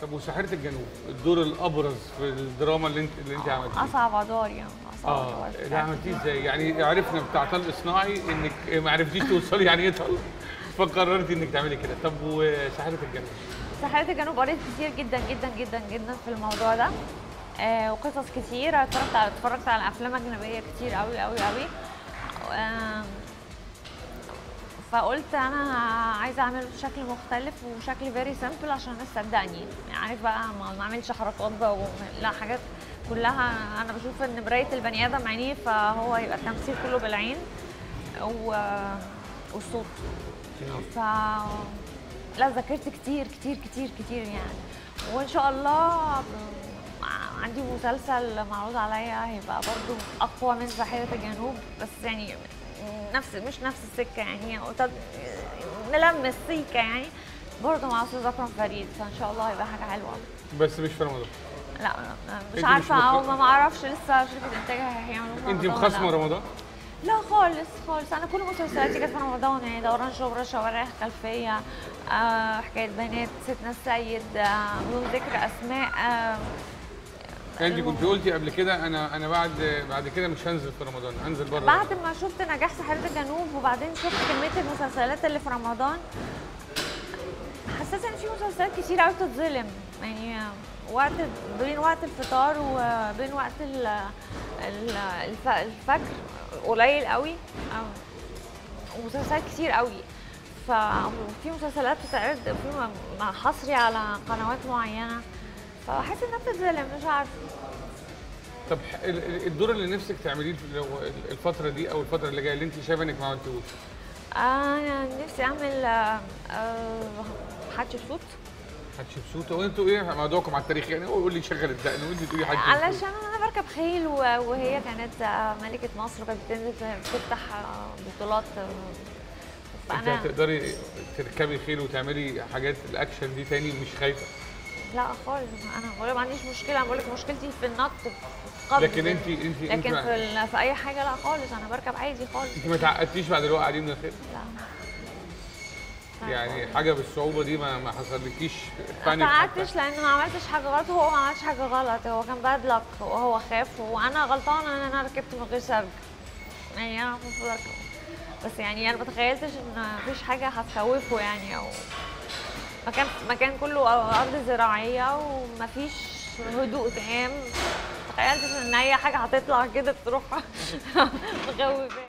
طب وساحره الجنوب الدور الابرز في الدراما اللي انت اللي انت عملتيه اصعب ادوار يعني اصعب اه أدوار. ده عملتيه ازاي؟ يعني عرفنا بتاع طلق صناعي انك ما عرفتيش توصلي يعني ايه طلق فقررتي انك تعملي كده طب وساحره الجنوب ساحرة الجنوب قريت كتير جدا جدا جدا جدا في الموضوع ده آه وقصص كتير اتفرجت على اتفرجت على افلام اجنبيه كتير قوي قوي قوي آم، فقلت انا عايزه اعمله بشكل مختلف وشكل فيري سيمبل عشان الناس تصدقني يعني عارف بقى ما ما اعملش حركات بقى و... لا حاجات كلها انا بشوف ان مرايه البني ادم عينيه فهو يبقى التمثيل كله بالعين و... والصوت ف لا ذاكرت كتير كتير كتير كتير يعني وان شاء الله ب- عندي مسلسل معروض عليا هيبقى برضو اقوى من بحيره الجنوب بس يعني نفس مش نفس السكه يعني قلت نلمس سيكه يعني برضه مع استاذ اكرم فريد فان شاء الله هيبقى حاجه حلوه بس مش في رمضان لا أنت مش مش عارفه او متخ- ما معرفش لسه شركه انتاجها هيعملوا في انت رمضان ولا مخاصمه لا. رمضان لا خالص خالص انا كل مسلسلاتي كانت في رمضان يعني دوران شبرا شوارع خلفيه آه حكايه بنات ستنا السيد آه بدون ذكر اسماء آه انت كنت قلتي قبل كده انا انا بعد بعد كده مش هنزل في رمضان هنزل بره بعد ما شفت نجاح ساحرة الجنوب وبعدين شفت كميه المسلسلات اللي في رمضان حسيت ان في مسلسلات كتير قوي بتتظلم يعني وقت بين وقت الفطار وبين وقت ال ال الف- الفجر قليل قوي أو- ومسلسلات كتير قوي ففي مسلسلات بتتعرض في م- م- حصري على قنوات معينه فبحس انها بتتظلم مش عارفه طب ح- ال- ال- الدور اللي نفسك تعمليه في لو الفتره دي او الفتره اللي جايه اللي انت شايفه انك ما عملتوش انا نفسي اعمل آه، آه، حتشبسوت حتشبسوت هو انتوا ايه موضوعكم على التاريخ يعني هو يقول لي شغل الدقن وانت تقولي حتشبسوت علشان انا بركب خيل و- وهي كانت آه، ملكه مصر وكانت بتنزل تفتح آه، بطولات آه، انت فانا هتقدري تركبي خيل وتعملي حاجات الاكشن دي تاني مش خايفه لا خالص انا بقول ما عنديش مشكله انا بقول لك مشكلتي في النط في القبض لكن انت انت انت لكن ما- في, ال- في اي حاجه لا خالص انا بركب عادي خالص انت ما تعقدتيش بعد الوقعه دي من الخيل لا يعني حاجه بالصعوبه دي ما ما حصلكيش ما بانيك حتى؟ قعدتش لان ما عملتش حاجه غلط وهو ما عملش حاجه غلط هو كان باد لك وهو خاف وانا غلطانه ان انا ركبت من غير سبب يعني انا المفروض اركب بس يعني انا ما تخيلتش ان مفيش حاجه هتخوفه يعني او مكان مكان كله ارض زراعيه ومفيش هدوء تام تخيلتش ان اي حاجه هتطلع كده تروح مخوفه